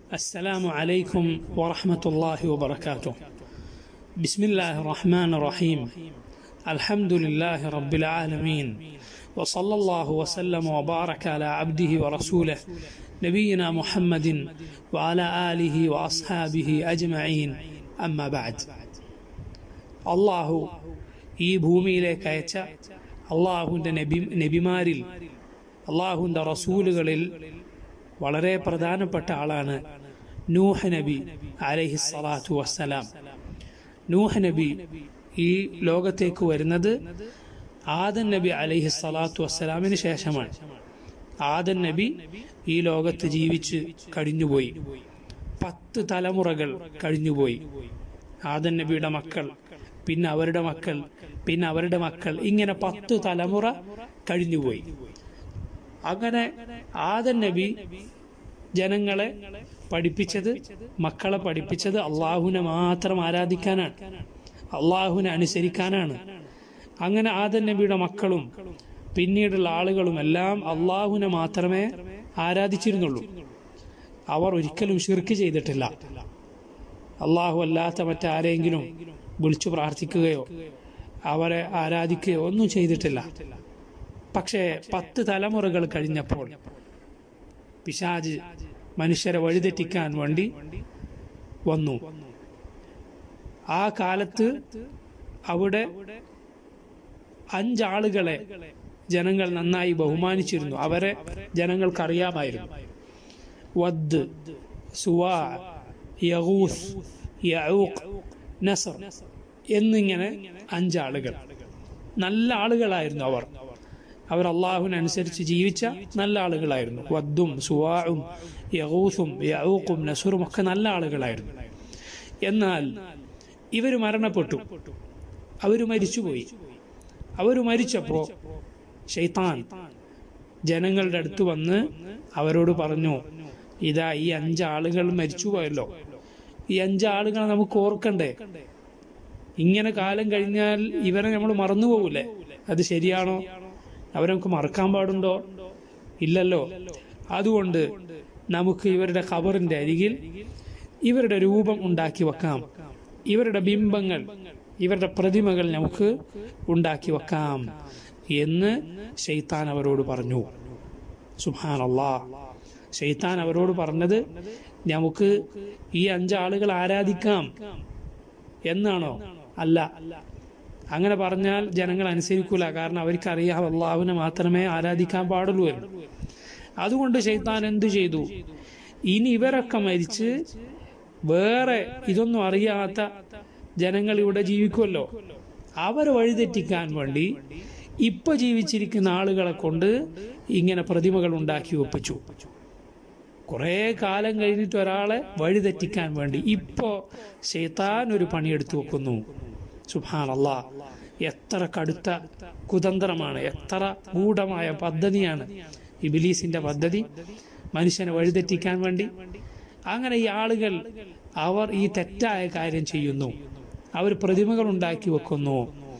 السلام عليكم ورحمة الله وبركاته بسم الله الرحمن الرحيم الحمد لله رب العالمين وصلى الله وسلم وبارك على عبده ورسوله نبينا محمد وعلى آله وأصحابه أجمعين أما بعد അള്ളാഹു ഈ ഭൂമിയിലേക്ക് അയച്ച അള്ളാഹുവിൻ്റെ നബി നബിമാരിൽ അള്ളാഹുവിൻ്റെ റസൂലുകളിൽ വളരെ പ്രധാനപ്പെട്ട ആളാണ് നൂഹ് നബി അലഹി സ്വലാത്തു വസ്സലാം നൂഹ് നബി ഈ ലോകത്തേക്ക് വരുന്നത് ആദൻ നബി അലഹി സ്വലാത്തു വസ്സലാമിന് ശേഷമാണ് ആദൻ നബി ഈ ലോകത്ത് ജീവിച്ച് കഴിഞ്ഞുപോയി പത്ത് തലമുറകൾ കഴിഞ്ഞുപോയി ആദൻ നബിയുടെ മക്കൾ പിന്നെ അവരുടെ മക്കൾ പിന്നെ അവരുടെ മക്കൾ ഇങ്ങനെ പത്ത് തലമുറ കഴിഞ്ഞുപോയി അങ്ങനെ ആദൻ നബി ജനങ്ങളെ പഠിപ്പിച്ചത് മക്കളെ പഠിപ്പിച്ചത് അള്ളാഹുവിനെ മാത്രം ആരാധിക്കാനാണ് അള്ളാഹുവിനെ അനുസരിക്കാനാണ് അങ്ങനെ ആദൻ നബിയുടെ മക്കളും പിന്നീടുള്ള ആളുകളും എല്ലാം അള്ളാഹുവിനെ മാത്രമേ ആരാധിച്ചിരുന്നുള്ളൂ അവർ ഒരിക്കലും ഷിർക്ക് ചെയ്തിട്ടില്ല അള്ളാഹു അല്ലാത്ത മറ്റാരെങ്കിലും വിളിച്ചു പ്രാർത്ഥിക്കുകയോ അവരെ ആരാധിക്കുകയോ ഒന്നും ചെയ്തിട്ടില്ല പക്ഷേ പത്ത് തലമുറകൾ കഴിഞ്ഞപ്പോൾ പിശാജ് മനുഷ്യരെ വഴിതെറ്റിക്കാൻ വേണ്ടി വന്നു ആ കാലത്ത് അവിടെ അഞ്ചാളുകളെ ജനങ്ങൾ നന്നായി ബഹുമാനിച്ചിരുന്നു അവരെ ജനങ്ങൾക്കറിയാമായിരുന്നു വദ് സുവാ യഹൂസ് യഊഖ് നസർ എന്നിങ്ങനെ അഞ്ചാളുകൾ നല്ല ആളുകളായിരുന്നു അവർ അവർ അള്ളാഹുവിനനുസരിച്ച് ജീവിച്ച നല്ല ആളുകളായിരുന്നു വദ്ദും സുവാഉം യഹൂസും യഊഖും നസറും ഒക്കെ നല്ല ആളുകളായിരുന്നു എന്നാൽ ഇവർ മരണപ്പെട്ടു അവർ മരിച്ചുപോയി അവർ മരിച്ചപ്പോ ഷെയ്ത്താൻ ജനങ്ങളുടെ അടുത്ത് വന്ന് അവരോട് പറഞ്ഞു ഇതാ ഈ അഞ്ചാളുകൾ മരിച്ചുപോയല്ലോ ഈ അഞ്ചാളുകളെ നമുക്ക് ഓർക്കണ്ടേ ഇങ്ങനെ കാലം കഴിഞ്ഞാൽ ഇവരെ നമ്മൾ മറന്നുപോകൂലേ അത് ശരിയാണോ അവരെ നമുക്ക് മറക്കാൻ പാടുണ്ടോ ഇല്ലല്ലോ അതുകൊണ്ട് നമുക്ക് ഇവരുടെ ഖബറിന്റെ അരികിൽ ഇവരുടെ രൂപം ഉണ്ടാക്കി വെക്കാം ഇവരുടെ ബിംബങ്ങൾ ഇവരുടെ പ്രതിമകൾ നമുക്ക് ഉണ്ടാക്കി വെക്കാം എന്ന് ഷെയ്ത്താൻ അവരോട് പറഞ്ഞു സുഹാനല്ലാ ഷെയ്ത്താൻ അവരോട് പറഞ്ഞത് നമുക്ക് ഈ അഞ്ചാളുകൾ ആരാധിക്കാം എന്നാണോ അല്ല അങ്ങനെ പറഞ്ഞാൽ ജനങ്ങൾ അനുസരിക്കൂല കാരണം അവർക്കറിയാം അള്ളാഹുവിനെ മാത്രമേ ആരാധിക്കാൻ പാടുള്ളൂ എന്ന് അതുകൊണ്ട് ഷെയ്ത്താൻ എന്തു ചെയ്തു ഇനി ഇവരൊക്കെ മരിച്ച് വേറെ ഇതൊന്നും അറിയാത്ത ജനങ്ങൾ ഇവിടെ ജീവിക്കുമല്ലോ അവരെ വഴിതെറ്റിക്കാൻ വേണ്ടി ഇപ്പൊ ജീവിച്ചിരിക്കുന്ന ആളുകളെ കൊണ്ട് ഇങ്ങനെ പ്രതിമകൾ ഉണ്ടാക്കി ഒപ്പിച്ചു കുറെ കാലം കഴിഞ്ഞിട്ട് ഒരാളെ വഴിതെറ്റിക്കാൻ വേണ്ടി ഇപ്പോ ഷെയ്ത്താൻ ഒരു പണിയെടുത്തു വെക്കുന്നു സുഹാൻ അള്ളാ എത്ര കടുത്ത കുതന്ത്രമാണ് എത്ര ഗൂഢമായ പദ്ധതിയാണ് ഇബിലീസിന്റെ പദ്ധതി മനുഷ്യനെ വഴിതെറ്റിക്കാൻ വേണ്ടി അങ്ങനെ ഈ ആളുകൾ അവർ ഈ തെറ്റായ കാര്യം ചെയ്യുന്നു അവർ പ്രതിമകൾ ഉണ്ടാക്കി വെക്കുന്നു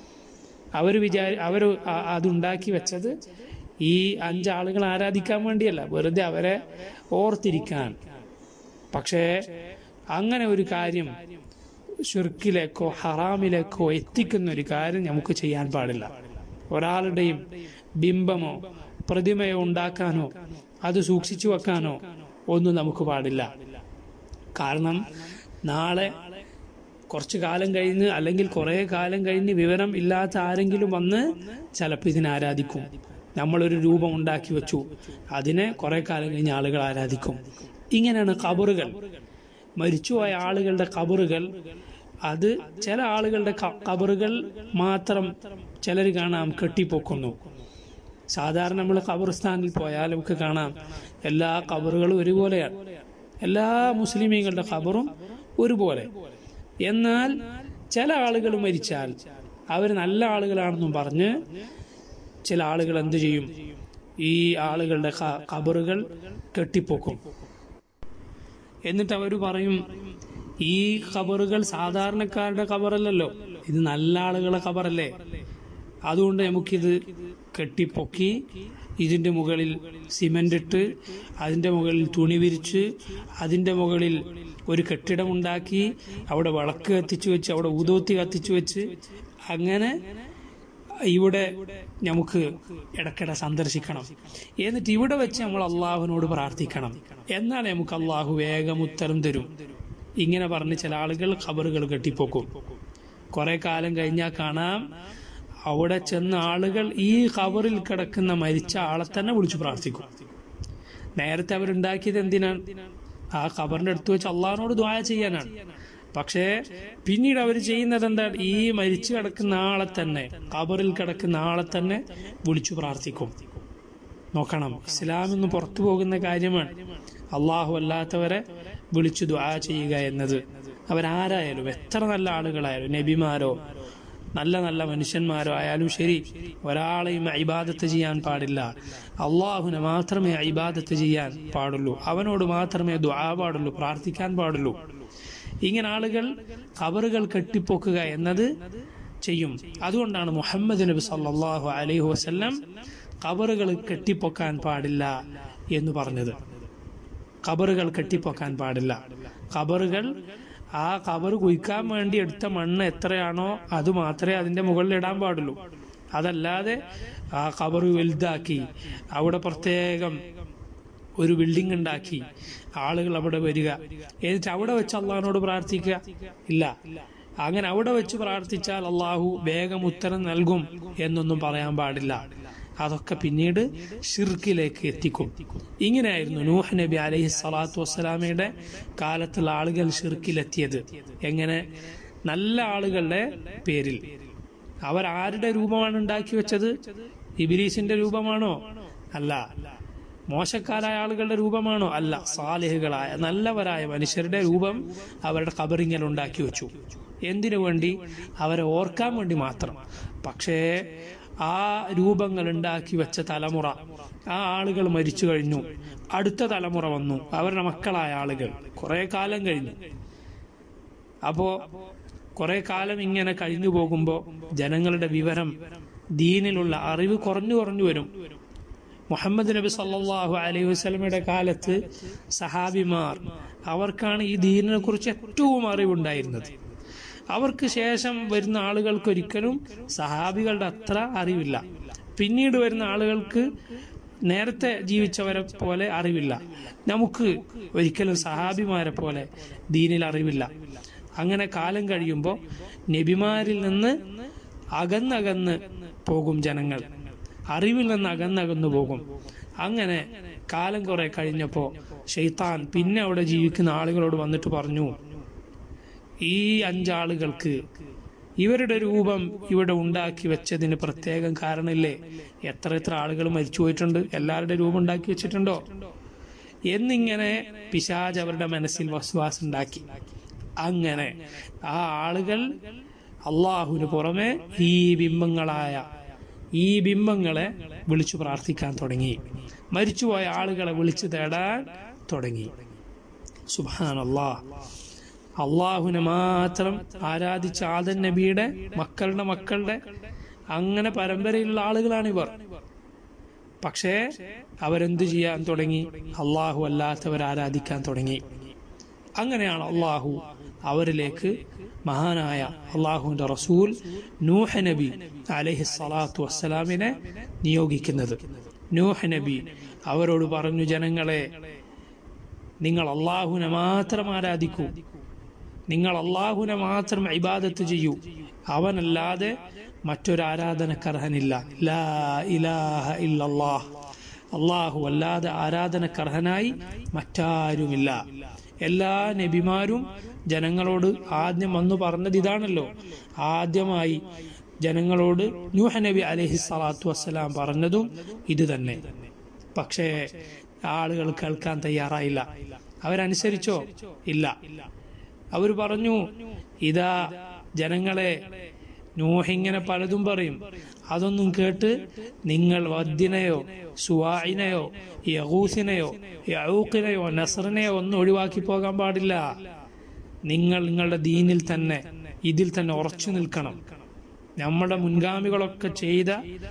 അവർ വിചാരി അവർ അതുണ്ടാക്കി വെച്ചത് ഈ അഞ്ചാളുകൾ ആരാധിക്കാൻ വേണ്ടിയല്ല വെറുതെ അവരെ ഓർത്തിരിക്കാൻ പക്ഷേ അങ്ങനെ ഒരു കാര്യം ഷുർക്കിലേക്കോ ഹറാമിലേക്കോ എത്തിക്കുന്ന ഒരു കാര്യം നമുക്ക് ചെയ്യാൻ പാടില്ല ഒരാളുടെയും ബിംബമോ പ്രതിമയോ ഉണ്ടാക്കാനോ അത് സൂക്ഷിച്ചു വെക്കാനോ ഒന്നും നമുക്ക് പാടില്ല കാരണം നാളെ കുറച്ചു കാലം കഴിഞ്ഞ് അല്ലെങ്കിൽ കുറെ കാലം കഴിഞ്ഞ് വിവരം ഇല്ലാത്ത ആരെങ്കിലും വന്ന് ചിലപ്പോൾ ഇതിനെ ആരാധിക്കും നമ്മളൊരു രൂപം ഉണ്ടാക്കി വെച്ചു അതിനെ കുറെ കാലം കഴിഞ്ഞ് ആളുകൾ ആരാധിക്കും ഇങ്ങനെയാണ് കബറുകൾ മരിച്ചുപോയ ആളുകളുടെ കബറുകൾ അത് ചില ആളുകളുടെ കബറുകൾ മാത്രം ചിലർ കാണാം കെട്ടിപ്പൊക്കുന്നു സാധാരണ നമ്മൾ ഖബർസ്ഥാനിൽ പോയാൽ നമുക്ക് കാണാം എല്ലാ ഖബറുകളും ഒരുപോലെയാണ് എല്ലാ മുസ്ലിമീങ്ങളുടെ ഖബറും ഒരുപോലെ എന്നാൽ ചില ആളുകൾ മരിച്ചാൽ അവർ നല്ല ആളുകളാണെന്നും പറഞ്ഞ് ചില ആളുകൾ എന്തു ചെയ്യും ഈ ആളുകളുടെ ഖബറുകൾ കെട്ടിപ്പൊക്കും എന്നിട്ട് അവർ പറയും ഈ ഖബറുകൾ സാധാരണക്കാരുടെ ഖബറല്ലല്ലോ ഇത് നല്ല ആളുകളെ ഖബറല്ലേ അതുകൊണ്ട് നമുക്കിത് കെട്ടിപ്പൊക്കി ഇതിൻ്റെ മുകളിൽ സിമൻ്റ് ഇട്ട് അതിൻ്റെ മുകളിൽ തുണി വിരിച്ച് അതിൻ്റെ മുകളിൽ ഒരു കെട്ടിടമുണ്ടാക്കി അവിടെ വിളക്ക് കത്തിച്ചു വെച്ച് അവിടെ ഊതോത്തി കത്തിച്ചു വെച്ച് അങ്ങനെ ഇവിടെ നമുക്ക് ഇടയ്ക്കിടെ സന്ദർശിക്കണം എന്നിട്ട് ഇവിടെ വെച്ച് നമ്മൾ അള്ളാഹുവിനോട് പ്രാർത്ഥിക്കണം എന്നാൽ നമുക്ക് അള്ളാഹു വേഗം ഉത്തരം തരും ഇങ്ങനെ പറഞ്ഞ് ചില ആളുകൾ ഖബറുകൾ കെട്ടിപ്പോക്കും കുറെ കാലം കഴിഞ്ഞാൽ കാണാം അവിടെ ചെന്ന ആളുകൾ ഈ ഖബറിൽ കിടക്കുന്ന മരിച്ച ആളെ തന്നെ വിളിച്ചു പ്രാർത്ഥിക്കും നേരത്തെ അവരുണ്ടാക്കിയത് എന്തിനാണ് ആ ഖബറിന്റെ അടുത്ത് വെച്ച് അള്ളാഹിനോട് ദ്വായ ചെയ്യാനാണ് പക്ഷേ പിന്നീട് അവർ ചെയ്യുന്നത് എന്താണ് ഈ മരിച്ചു കിടക്കുന്ന ആളെ തന്നെ ഖബറിൽ കിടക്കുന്ന ആളെ തന്നെ വിളിച്ചു പ്രാർത്ഥിക്കും നോക്കണം ഇസ്ലാം ഇന്ന് പുറത്തു പോകുന്ന കാര്യമാണ് അള്ളാഹു അല്ലാത്തവരെ വിളിച്ചു ദ്വാ ചെയ്യുക എന്നത് അവരാരായാലും എത്ര നല്ല ആളുകളായാലും നബിമാരോ നല്ല നല്ല മനുഷ്യന്മാരോ ആയാലും ശരി ഒരാളെയും ഇബാദത്ത് ചെയ്യാൻ പാടില്ല അള്ളാഹുനെ മാത്രമേ ഇബാദത്ത് ചെയ്യാൻ പാടുള്ളൂ അവനോട് മാത്രമേ ദുആ പാടുള്ളൂ പ്രാർത്ഥിക്കാൻ പാടുള്ളൂ ഇങ്ങനെ ആളുകൾ ഖബറുകൾ കെട്ടിപ്പൊക്കുക എന്നത് ചെയ്യും അതുകൊണ്ടാണ് മുഹമ്മദ് നബി സല്ലല്ലാഹു അലൈഹി വസല്ലം ഖബറുകൾ കെട്ടിപ്പൊക്കാൻ പാടില്ല എന്ന് പറഞ്ഞത് ഖബറുകൾ കെട്ടിപ്പൊക്കാൻ പാടില്ല ഖബറുകൾ ആ ഖബർ കുഴിക്കാൻ വേണ്ടി എടുത്ത മണ്ണ് എത്രയാണോ അത് മാത്രമേ അതിന്റെ മുകളിൽ ഇടാൻ പാടുള്ളൂ അതല്ലാതെ ആ ഖബർ വലുതാക്കി അവിടെ പ്രത്യേകം ഒരു ബിൽഡിംഗ് ഉണ്ടാക്കി ആളുകൾ അവിടെ വരിക എന്നിട്ട് അവിടെ വെച്ച് അള്ളാഹിനോട് പ്രാർത്ഥിക്കുക ഇല്ല അങ്ങനെ അവിടെ വെച്ച് പ്രാർത്ഥിച്ചാൽ അള്ളാഹു വേഗം ഉത്തരം നൽകും എന്നൊന്നും പറയാൻ പാടില്ല അതൊക്കെ പിന്നീട് ഷിർക്കിലേക്ക് എത്തിക്കും ഇങ്ങനെയായിരുന്നു നൂഹ് നബി അലൈഹി സ്വലാത്തു വസ്സലാമയുടെ കാലത്തുള്ള ആളുകൾ ഷിർക്കിലെത്തിയത് എങ്ങനെ നല്ല ആളുകളുടെ പേരിൽ അവർ ആരുടെ രൂപമാണ് ഉണ്ടാക്കി വെച്ചത് ഇബിലീസിന്റെ രൂപമാണോ അല്ല മോശക്കാരായ ആളുകളുടെ രൂപമാണോ അല്ല സാലിഹുകളായ നല്ലവരായ മനുഷ്യരുടെ രൂപം അവരുടെ കബറിങ്ങൽ ഉണ്ടാക്കി വെച്ചു എന്തിനു വേണ്ടി അവരെ ഓർക്കാൻ വേണ്ടി മാത്രം പക്ഷേ ആ രൂപങ്ങൾ ഉണ്ടാക്കി വെച്ച തലമുറ ആ ആളുകൾ മരിച്ചു കഴിഞ്ഞു അടുത്ത തലമുറ വന്നു അവരുടെ മക്കളായ ആളുകൾ കുറെ കാലം കഴിഞ്ഞു അപ്പോ കുറെ കാലം ഇങ്ങനെ കഴിഞ്ഞു പോകുമ്പോൾ ജനങ്ങളുടെ വിവരം ദീനിലുള്ള അറിവ് കുറഞ്ഞു കുറഞ്ഞു വരും മുഹമ്മദ് നബി സല്ലല്ലാഹു അലൈഹി വസല്ലമയുടെ കാലത്ത് സഹാബിമാർ അവർക്കാണ് ഈ ദീനിനെ കുറിച്ച് ഏറ്റവും അറിവുണ്ടായിരുന്നത് അവർക്ക് ശേഷം വരുന്ന ആളുകൾക്ക് ഒരിക്കലും സഹാബികളുടെ അത്ര അറിവില്ല പിന്നീട് വരുന്ന ആളുകൾക്ക് നേരത്തെ ജീവിച്ചവരെ പോലെ അറിവില്ല നമുക്ക് ഒരിക്കലും സഹാബിമാരെ പോലെ ദീനിൽ അറിവില്ല അങ്ങനെ കാലം കഴിയുമ്പോൾ നബിമാരിൽ നിന്ന് അകന്നകന്ന് പോകും ജനങ്ങൾ അറിവിൽ നിന്ന് അകന്നകന്നു പോകും അങ്ങനെ കാലം കുറെ കഴിഞ്ഞപ്പോ ഷെയ്ത്താൻ പിന്നെ അവിടെ ജീവിക്കുന്ന ആളുകളോട് വന്നിട്ട് പറഞ്ഞു ഈ അഞ്ചാളുകൾക്ക് ഇവരുടെ രൂപം ഇവിടെ ഉണ്ടാക്കി വെച്ചതിന് പ്രത്യേകം കാരണമില്ലേ എത്ര എത്ര ആളുകൾ മരിച്ചു പോയിട്ടുണ്ട് എല്ലാവരുടെ രൂപം ഉണ്ടാക്കി വെച്ചിട്ടുണ്ടോ എന്നിങ്ങനെ പിശാജ് അവരുടെ മനസ്സിൽ വസ്വാസം ഉണ്ടാക്കി അങ്ങനെ ആ ആളുകൾ അള്ളാഹുവിന് പുറമെ ഈ ബിംബങ്ങളായ ഈ ബിംബങ്ങളെ വിളിച്ചു പ്രാർത്ഥിക്കാൻ തുടങ്ങി മരിച്ചുപോയ ആളുകളെ വിളിച്ചു തേടാൻ തുടങ്ങി സുബാൻ അള്ളാഹ് അള്ളാഹുവിനെ മാത്രം ആരാധിച്ച ആദൻ നബിയുടെ മക്കളുടെ മക്കളുടെ അങ്ങനെ പരമ്പരയിലുള്ള ആളുകളാണ് ഇവർ പക്ഷേ അവരെന്തു ചെയ്യാൻ തുടങ്ങി അള്ളാഹു അല്ലാത്തവർ ആരാധിക്കാൻ തുടങ്ങി അങ്ങനെയാണ് അള്ളാഹു അവരിലേക്ക് മഹാനായ അള്ളാഹുവിന്റെ റസൂൽ നൂഹ നബി അലഹി സ്വലാത്തു വസ്സലാമിനെ നിയോഗിക്കുന്നത് നൂഹ നബി അവരോട് പറഞ്ഞു ജനങ്ങളെ നിങ്ങൾ അള്ളാഹുവിനെ മാത്രം ആരാധിക്കൂ നിങ്ങൾ അള്ളാഹുവിനെ മാത്രം ഇബാദത്ത് ചെയ്യൂ അവനല്ലാതെ മറ്റൊരു ആരാധനക്കർഹനില്ല ലാ ഇലാഹ ഇല്ലല്ലാഹ് അള്ളാഹു അല്ലാതെ ആരാധനക്കർഹനായി മറ്റാരുമില്ല എല്ലാ നബിമാരും ജനങ്ങളോട് ആദ്യം വന്നു പറഞ്ഞത് ഇതാണല്ലോ ആദ്യമായി ജനങ്ങളോട് നൂഹ നബി അലഹി സ്വലാത്തു വസ്സലാം പറഞ്ഞതും ഇത് തന്നെ പക്ഷേ ആളുകൾ കേൾക്കാൻ തയ്യാറായില്ല അവരനുസരിച്ചോ ഇല്ല അവർ പറഞ്ഞു ഇതാ ജനങ്ങളെ നൂഹിങ്ങനെ പലതും പറയും അതൊന്നും കേട്ട് നിങ്ങൾ വദ്ദിനെയോ സുവായിനെയോ യഹൂസിനെയോ യഹൂക്കിനെയോ നസറിനെയോ ഒന്നും ഒഴിവാക്കി പോകാൻ പാടില്ല നിങ്ങൾ നിങ്ങളുടെ ദീനിൽ തന്നെ ഇതിൽ തന്നെ ഉറച്ചു നിൽക്കണം നമ്മുടെ മുൻഗാമികളൊക്കെ ചെയ്ത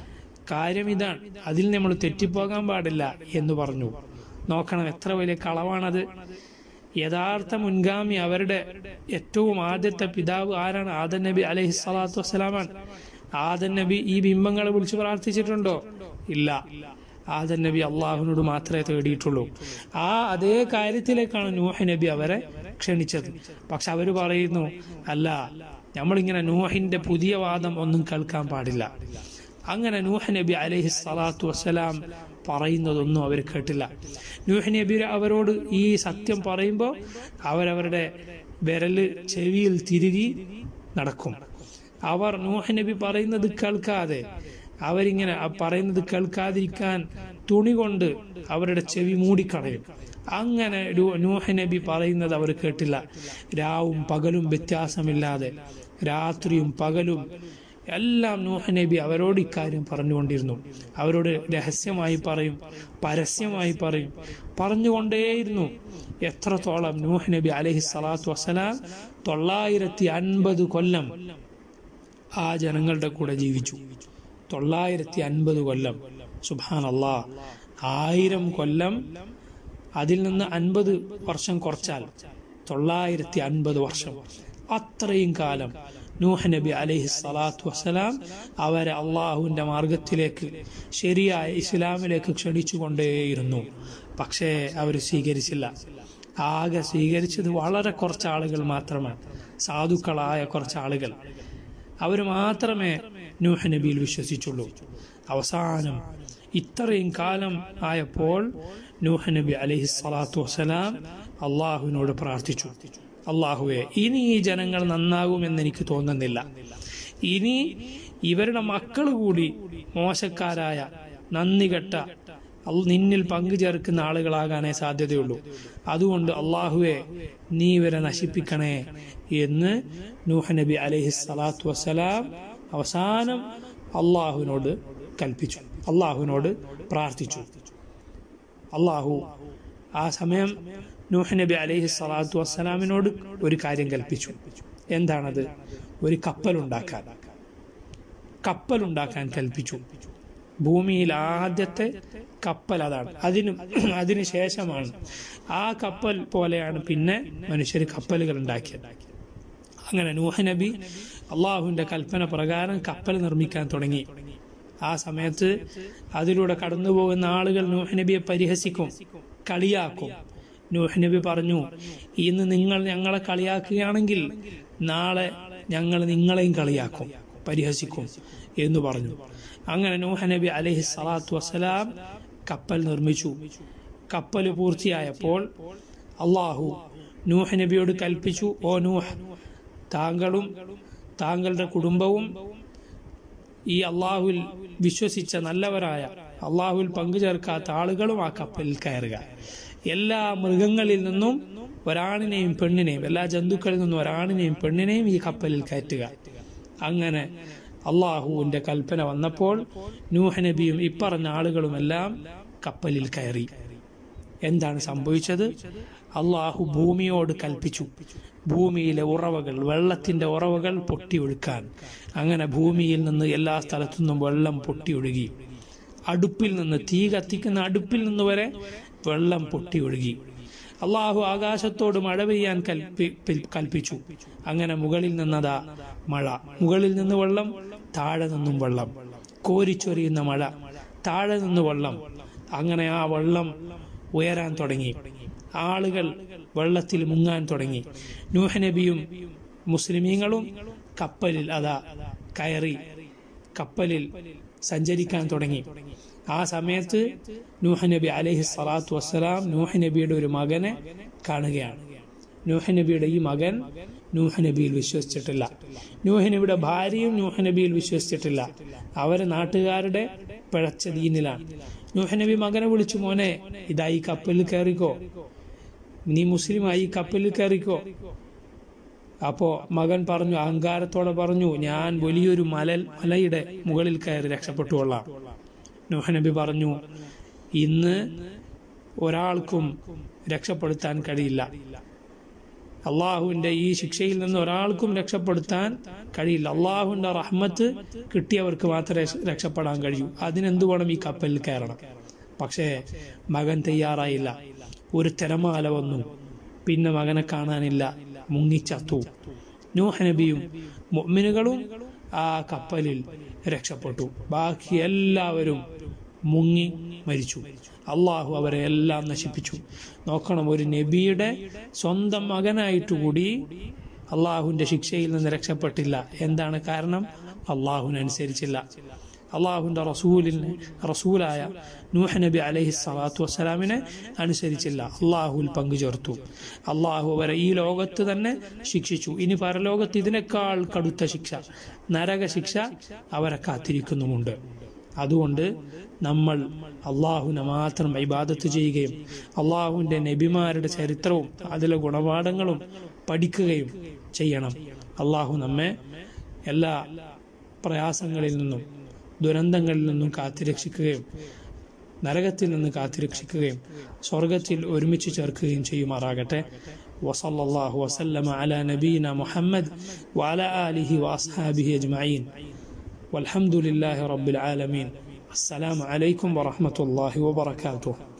കാര്യം ഇതാണ് അതിൽ നമ്മൾ തെറ്റിപ്പോകാൻ പാടില്ല എന്ന് പറഞ്ഞു നോക്കണം എത്ര വലിയ കളവാണത് യഥാർത്ഥ മുൻഗാമി അവരുടെ ഏറ്റവും ആദ്യത്തെ പിതാവ് ആരാണ് ആദൻ നബി അലൈഹി സ്വലാത്തു വസ്സലാമാണ് ആദൻ നബി ഈ ബിംബങ്ങളെ വിളിച്ചു പ്രാർത്ഥിച്ചിട്ടുണ്ടോ ഇല്ല ആദൻ നബി അള്ളാഹുവിനോട് മാത്രമേ തേടിയിട്ടുള്ളൂ ആ അതേ കാര്യത്തിലേക്കാണ് നൂഹ് നബി അവരെ ക്ഷണിച്ചത് പക്ഷെ അവര് പറയുന്നു അല്ല നമ്മളിങ്ങനെ നൂഹിന്റെ പുതിയ വാദം ഒന്നും കേൾക്കാൻ പാടില്ല അങ്ങനെ നൂഹ് നബി അലൈഹി സ്വലാത്തു വസ്സലാം പറയുന്നതൊന്നും അവർ കേട്ടില്ല നൂഹ് നബി അവരോട് ഈ സത്യം പറയുമ്പോൾ അവരവരുടെ വിരല് ചെവിയിൽ തിരുകി നടക്കും അവർ നൂഹ് നബി പറയുന്നത് കേൾക്കാതെ അവരിങ്ങനെ ആ പറയുന്നത് കേൾക്കാതിരിക്കാൻ തുണി കൊണ്ട് അവരുടെ ചെവി മൂടിക്കളയും അങ്ങനെ ഒരു- നൂഹ് നബി പറയുന്നത് അവർ കേട്ടില്ല രാവും പകലും വ്യത്യാസമില്ലാതെ രാത്രിയും പകലും എല്ലാം നൂഹ് നബി അവരോട് ഇക്കാര്യം പറഞ്ഞുകൊണ്ടിരുന്നു അവരോട് രഹസ്യമായി പറയും പരസ്യമായി പറയും പറഞ്ഞുകൊണ്ടേയിരുന്നു എത്രത്തോളം നൂഹ് നബി അലൈഹി സ്വലാത്തു വസ്സലാം തൊള്ളായിരത്തി അൻപത് കൊല്ലം ആ ജനങ്ങളുടെ കൂടെ ജീവിച്ചു തൊള്ളായിരത്തി അൻപത് കൊല്ലം സുബാൻ അള്ളാ ആയിരം കൊല്ലം അതിൽ നിന്ന് അൻപത് വർഷം കുറച്ചാൽ തൊള്ളായിരത്തി അൻപത് വർഷം അത്രയും കാലം നൂഹ് നബി അലൈഹി സ്വലാത്തു വസ്സലാം അവരെ അള്ളാഹുവിന്റെ മാർഗത്തിലേക്ക് ശരിയായ ഇസ്ലാമിലേക്ക് ക്ഷണിച്ചുകൊണ്ടേയിരുന്നു പക്ഷേ അവർ സ്വീകരിച്ചില്ല ആകെ സ്വീകരിച്ചത് വളരെ കുറച്ച് ആളുകൾ മാത്രമാണ് സാധുക്കളായ കുറച്ച് ആളുകൾ അവർ മാത്രമേ നൂഹ് നബിയിൽ വിശ്വസിച്ചുള്ളൂ അവസാനം ഇത്രയും കാലം ആയപ്പോൾ നൂഹ് നബി അലൈഹി സ്വലാത്തു വസ്സലാം അള്ളാഹുവിനോട് പ്രാർത്ഥിച്ചു അള്ളാഹുവെ ഇനി ഈ ജനങ്ങൾ നന്നാകുമെന്ന് എനിക്ക് തോന്നുന്നില്ല ഇനി ഇവരുടെ മക്കൾ കൂടി മോശക്കാരായ നന്ദികെട്ട അൽ- നിന്നിൽ പങ്കുചേർക്കുന്ന ആളുകളാകാനേ സാധ്യതയുള്ളൂ അതുകൊണ്ട് അള്ളാഹുവെ നീ ഇവരെ നശിപ്പിക്കണേ എന്ന് നൂഹ് നബി അലൈഹി സ്വലാത്തു വസ്സലാം അവസാനം അള്ളാഹുവിനോട് കൽപ്പിച്ചു അള്ളാഹുവിനോട് പ്രാർത്ഥിച്ചു അള്ളാഹു ആ സമയം നൂഹ് നബി അലൈഹി സ്വലാത്തു വസ്സലാമിനോട് ഒരു കാര്യം കൽപ്പിച്ചു എന്താണത് ഒരു കപ്പലുണ്ടാക്കാൻ കപ്പലുണ്ടാക്കാൻ കൽപ്പിച്ചു ഭൂമിയിൽ ആദ്യത്തെ കപ്പൽ അതാണ് അതിന് അതിന് ശേഷമാണ് ആ കപ്പൽ പോലെയാണ് പിന്നെ മനുഷ്യർ കപ്പലുകൾ ഉണ്ടാക്കിയത് അങ്ങനെ നൂഹ നബി അള്ളാഹുവിന്റെ കൽപ്പന പ്രകാരം കപ്പൽ നിർമ്മിക്കാൻ തുടങ്ങി ആ സമയത്ത് അതിലൂടെ കടന്നു പോകുന്ന ആളുകൾ നൂഹ് നബിയെ പരിഹസിക്കും കളിയാക്കും നൂഹ് നബി പറഞ്ഞു ഇന്ന് നിങ്ങൾ ഞങ്ങളെ കളിയാക്കുകയാണെങ്കിൽ നാളെ ഞങ്ങൾ നിങ്ങളെയും കളിയാക്കും പരിഹസിക്കും എന്ന് പറഞ്ഞു അങ്ങനെ നൂഹ് നബി അലൈഹി സ്വലാത്തു വസ്സലാം കപ്പൽ നിർമ്മിച്ചു കപ്പൽ പൂർത്തിയായപ്പോൾ അള്ളാഹു നൂഹ് നബിയോട് കൽപ്പിച്ചു ഓ നൂഹ് താങ്കളും താങ്കളുടെ കുടുംബവും ഈ അള്ളാഹുവിൽ വിശ്വസിച്ച നല്ലവരായ അള്ളാഹുവിൽ പങ്കുചേർക്കാത്ത ആളുകളും ആ കപ്പലിൽ കയറുക എല്ലാ മൃഗങ്ങളിൽ നിന്നും ഒരാണിനെയും പെണ്ണിനെയും എല്ലാ ജന്തുക്കളിൽ നിന്നും ഒരാണിനെയും പെണ്ണിനെയും ഈ കപ്പലിൽ കയറ്റുക അങ്ങനെ അള്ളാഹുവിന്റെ കൽപ്പന വന്നപ്പോൾ നൂഹ് നബിയും ഇപ്പറഞ്ഞ ആളുകളുമെല്ലാം കപ്പലിൽ കയറി എന്താണ് സംഭവിച്ചത് അള്ളാഹു ഭൂമിയോട് കൽപ്പിച്ചു ഭൂമിയിലെ ഉറവകൾ വെള്ളത്തിന്റെ ഉറവകൾ പൊട്ടിയൊഴുക്കാൻ അങ്ങനെ ഭൂമിയിൽ നിന്ന് എല്ലാ സ്ഥലത്തു നിന്നും വെള്ളം പൊട്ടിയൊഴുകി അടുപ്പിൽ നിന്ന് തീ കത്തിക്കുന്ന അടുപ്പിൽ നിന്ന് വരെ വെള്ളം പൊട്ടിയൊഴുകി അള്ളാഹു ആകാശത്തോട് മഴ പെയ്യാൻ കൽപ്പി പി- കൽപ്പിച്ചു അങ്ങനെ മുകളിൽ നിന്നതാ മഴ മുകളിൽ നിന്ന് വെള്ളം താഴെ നിന്നും വെള്ളം കോരിച്ചൊരിയുന്ന മഴ താഴെ നിന്ന് വെള്ളം അങ്ങനെ ആ വെള്ളം ഉയരാൻ തുടങ്ങി ആളുകൾ വെള്ളത്തിൽ മുങ്ങാൻ തുടങ്ങി നൂഹ് നബിയും മുസ്ലിമീങ്ങളും കപ്പലിൽ അതാ കയറി കപ്പലിൽ സഞ്ചരിക്കാൻ തുടങ്ങി ആ സമയത്ത് നൂഹ് നബി അലൈഹി സ്വലാത്തു വസ്സലാം നൂഹ് നബിയുടെ ഒരു മകനെ കാണുകയാണ് നൂഹ് നബിയുടെ ഈ മകൻ നൂഹ് നബിയിൽ വിശ്വസിച്ചിട്ടില്ല നൂഹ് നബിയുടെ ഭാര്യയും നൂഹ് നബിയിൽ വിശ്വസിച്ചിട്ടില്ല അവര് നാട്ടുകാരുടെ പിഴച്ച ദീനിലാണ് നൂഹ് നബി മകനെ വിളിച്ചു മോനെ ഇതാ ഈ കപ്പലിൽ കയറിക്കോ നീ മുസ്ലിമായി ഈ കപ്പലിൽ കയറിക്കോ അപ്പോ മകൻ പറഞ്ഞു അഹങ്കാരത്തോടെ പറഞ്ഞു ഞാൻ വലിയൊരു മലൽ മലയുടെ മുകളിൽ കയറി രക്ഷപ്പെട്ടുകൊള്ളാം നൂഹ് നബി പറഞ്ഞു ഇന്ന് ഒരാൾക്കും രക്ഷപ്പെടുത്താൻ കഴിയില്ല അള്ളാഹുവിൻ്റെ ഈ ശിക്ഷയിൽ നിന്ന് ഒരാൾക്കും രക്ഷപ്പെടുത്താൻ കഴിയില്ല അള്ളാഹുവിൻ്റെ റഹ്മത്ത് കിട്ടിയവർക്ക് മാത്രമേ രക്ഷപ്പെടാൻ കഴിയൂ അതിനെന്തു വേണം ഈ കപ്പലിൽ കയറണം പക്ഷേ മകൻ തയ്യാറായില്ല ഒരു തിരമാല വന്നു പിന്നെ മകനെ കാണാനില്ല മുങ്ങിച്ചത്തു നൂഹ് നബിയും മുഅ്മിനുകളും ആ കപ്പലിൽ രക്ഷപ്പെട്ടു ബാക്കി എല്ലാവരും മുങ്ങി മരിച്ചു അള്ളാഹു അവരെ എല്ലാം നശിപ്പിച്ചു നോക്കണം ഒരു നബിയുടെ സ്വന്തം മകനായിട്ടുകൂടി അള്ളാഹുവിന്റെ ശിക്ഷയിൽ നിന്ന് രക്ഷപ്പെട്ടില്ല എന്താണ് കാരണം അള്ളാഹുവിനനുസരിച്ചില്ല അള്ളാഹുവിന്റെ റസൂലിന് റസൂലായ നൂഹ് നബി അലൈഹി സ്വലാത്തു വസ്സലാമിനെ അനുസരിച്ചില്ല അള്ളാഹുവിൽ പങ്കുചേർത്തു അള്ളാഹു അവരെ ഈ ലോകത്ത് തന്നെ ശിക്ഷിച്ചു ഇനി പരലോകത്ത് ഇതിനേക്കാൾ കടുത്ത ശിക്ഷ നരക ശിക്ഷ അവരെ കാത്തിരിക്കുന്നുമുണ്ട് അതുകൊണ്ട് നമ്മൾ അള്ളാഹുവിനെ മാത്രം ഇബാദത്ത് ചെയ്യുകയും അള്ളാഹുവിൻ്റെ നബിമാരുടെ ചരിത്രവും അതിലെ ഗുണപാഠങ്ങളും പഠിക്കുകയും ചെയ്യണം അള്ളാഹു നമ്മെ എല്ലാ പ്രയാസങ്ങളിൽ നിന്നും ദുരന്തങ്ങളിൽ നിന്നും കാത്തുരക്ഷിക്കുകയും നരകത്തിൽ നിന്ന് കാത്തുരക്ഷിക്കുകയും സ്വർഗത്തിൽ ഒരുമിച്ച് ചേർക്കുകയും ചെയ്യുമാറാകട്ടെ وصلى الله وسلم على نبينا محمد وعلى آله وأصحابه أجمعين والحمد لله رب العالمين السلام عليكم ورحمة الله وبركاته